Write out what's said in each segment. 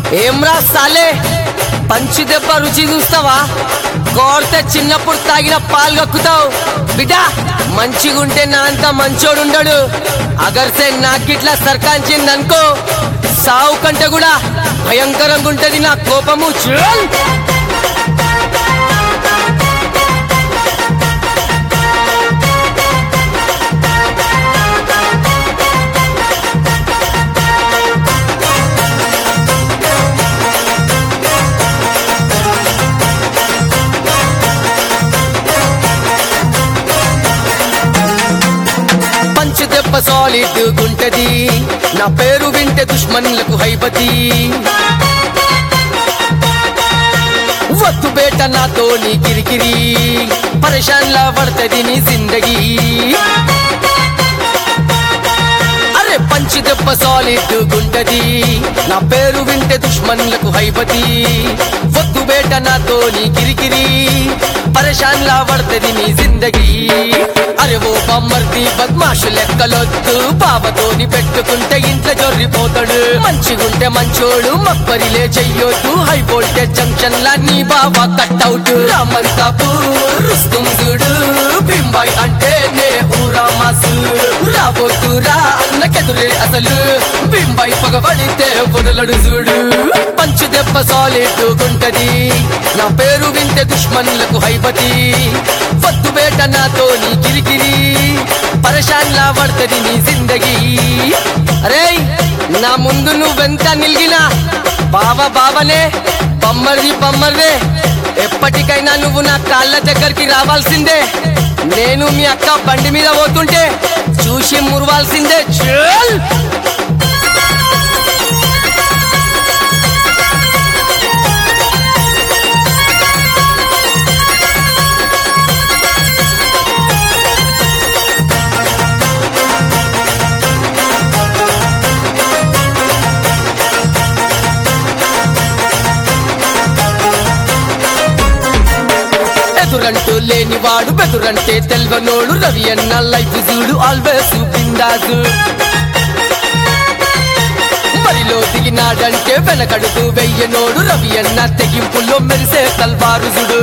ఏమ్రా సాలే పంచి దెబ్బ రుచి చూస్తావా కోరితే చిన్నప్పుడు తాగిన పాలు కక్కుతావు బిడ్డ మంచిగుంటే నా అంత మంచోడు ఉండడు అగర్సే నాకిట్లా సర్కాంచిందనుకో సావు కంటే కూడా భయంకరంగా ఉంటది నా కోపము చూల్ పంచు దెబ్బ సాలిడ్ గుంటది నా పేరు వింటే దుష్మన్లకు హైపతి వద్దు బేట నాతో నీ కిరికిరి పరేషాన్లా పడతది నీ జిందగీ అరే పంచి దెబ్బ సాలిడ్ గుంటది నా పేరు వింటే దుష్మన్లకు హైపతి వద్దు బేట నాతో నీ కిరికిరి పరేషాన్లా పడతది నీ జిందగీ అరే ఓ బమ్మర్ది బద్మాషు లెక్కలొద్దు బాబతోని పెట్టుకుంటే ఇంట్లో జొర్రిపోతాడు మంచిగుంటే మంచోడు మబ్బరిలే చెయ్యొద్దు హై వోల్టేజ్ జంక్షన్ లా నీ బాబా కట్అవుట్ రామంతాపూర్ రుస్తుం చూడు బింబాయి అంటే నే ఊరా మాసు రాబోతురా అన్నకెదురే అసలు బింబాయి పగబడితే వదలడు చూడు పంచు దెబ్బ సాలిడ్ గుంటది నా పేరు వింటే దుష్మన్లకు హైపతి వద్దు బేట నాతో నీ కిరికిరి పరేషాన్లా పడతది నీ జిందగీ అరే నా ముందు నువ్వెంత నిలిగినా బావ బావనే బమ్మర్ది బమ్మర్దే ఎప్పటికైనా నువ్వు నా కాళ్ళ దగ్గరికి రావాల్సిందే నేను మీ అక్క బండి మీద పోతుంటే చూసి మురవాల్సిందే చల్ ఎదురంటూ లేనివాడు బెదురంటే తెల్వనోడు రవి అన్న లైఫ్ చూడు ఆల్వేస్ బిందాసు మరిలో దిగినాడంటే వెనకడుతూ వెయ్యనోడు రవి అన్న తెగింపులో మెరిసే తల్వారుజుడు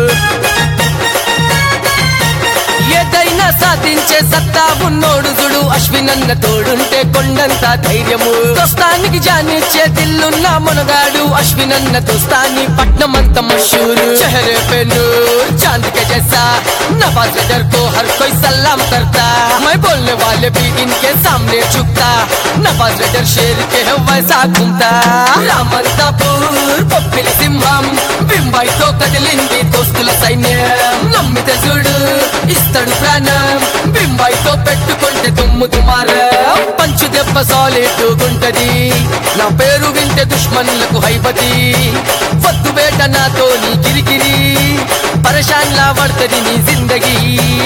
ఏదైనా సాధించే సత్తా ఉన్నోడు చూడు అశ్వినన్న తోడుంటే కొండంత ధైర్యము దోస్తానికి జానిచ్చే దిల్లున్న మునగాడు అశ్వినన్న దోస్తాని పట్నమంత మషూరు చహరే पे नूर चांद के जैसा नवाज नजर को हर कोई सलाम करता मैं बोलने वाले भी इनके सामने झुकता नवाज नजर शेर के है वैसा घूमता రామంతాపూర్ పప్పిలి సింహం బింబాయితో కదిలింది దోస్తుల సైన్యం నమ్మితే చూడు ఇస్తాడు ప్రాణం బింబాయితో పెట్టుకుంటే దుమ్ము దుమారం పంచు దెబ్బ సాలిడ్ గుంటది నా పేరు వింటే దుష్మన్లకు హైపతి వద్దు బేట నాతో నీ కిరికిరి పరేషాన్లా పడతది నీ జిందగీ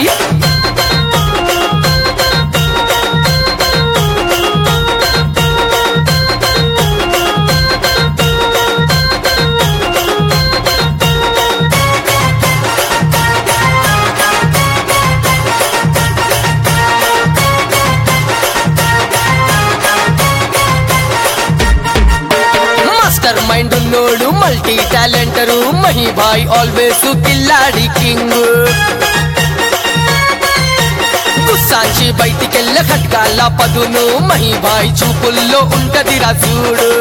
మాస్టర్ మైండ్ ఉన్నోడు మల్టీ టాలెంటరు మహిబాయ్ ఆల్వేస్ కిల్లాడి కింగ్ గుస్సాంచి బయటికెళ్ళ ఖడ్గాల పదును మహిబాయ్ చూపుల్లో ఉంటది రాజుడు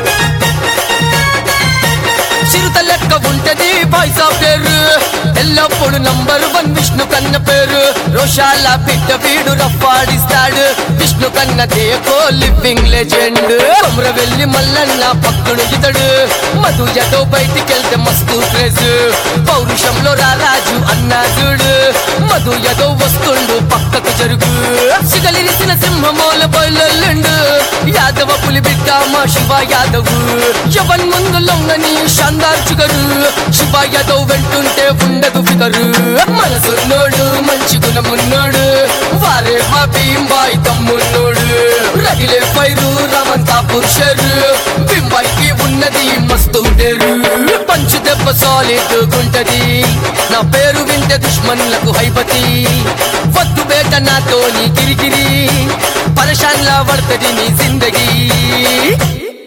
చిరుత లెక్క ఉంటది బాయ్స్ ఆఫ్ పేరు ఎల్లప్పుడు నంబర్ వన్ విష్ణు కన్న పేరు రోషాల బిడ్డ వీడు రఫాడిస్తాడు విష్ణు కన్న దేకో లివింగ్ లెజెండ్ కొమర వెళ్ళి మల్లన్న పక్కడు ఇతడు మధు జతో బయటికెళ్తే మస్తు క్రేజ్ పౌరుషంలో రారాజు అన్నాజుడు మధు యదో వస్తుండు పక్కకు జరుగు సిగలిరిసిన సింహమోల బయలుండు యాదవ పులి బిడ్డ మా శివ యాదవ్ యవన్ ముందు లొంగని షాందార్ చుగరు శివ యాదవ్ వెంటుంటే ఉండదు ఫిగరు మనసున్నోడు మంచి గుణమున్నోడు వారే మా భీంబాయి తమ్మున్నోడు రగిలే పైరు రమంతా పురుషరు బింబాయికి ఉన్నది మస్తు డేరు పంచు దెబ్బ సాలిడ్ గుంటది నా పేరు వింటే దుష్మన్లకు హైపతి వద్దు బేట నాతో నీ కిరికిరి పరేషాన్లా పడతది నీ జిందగీ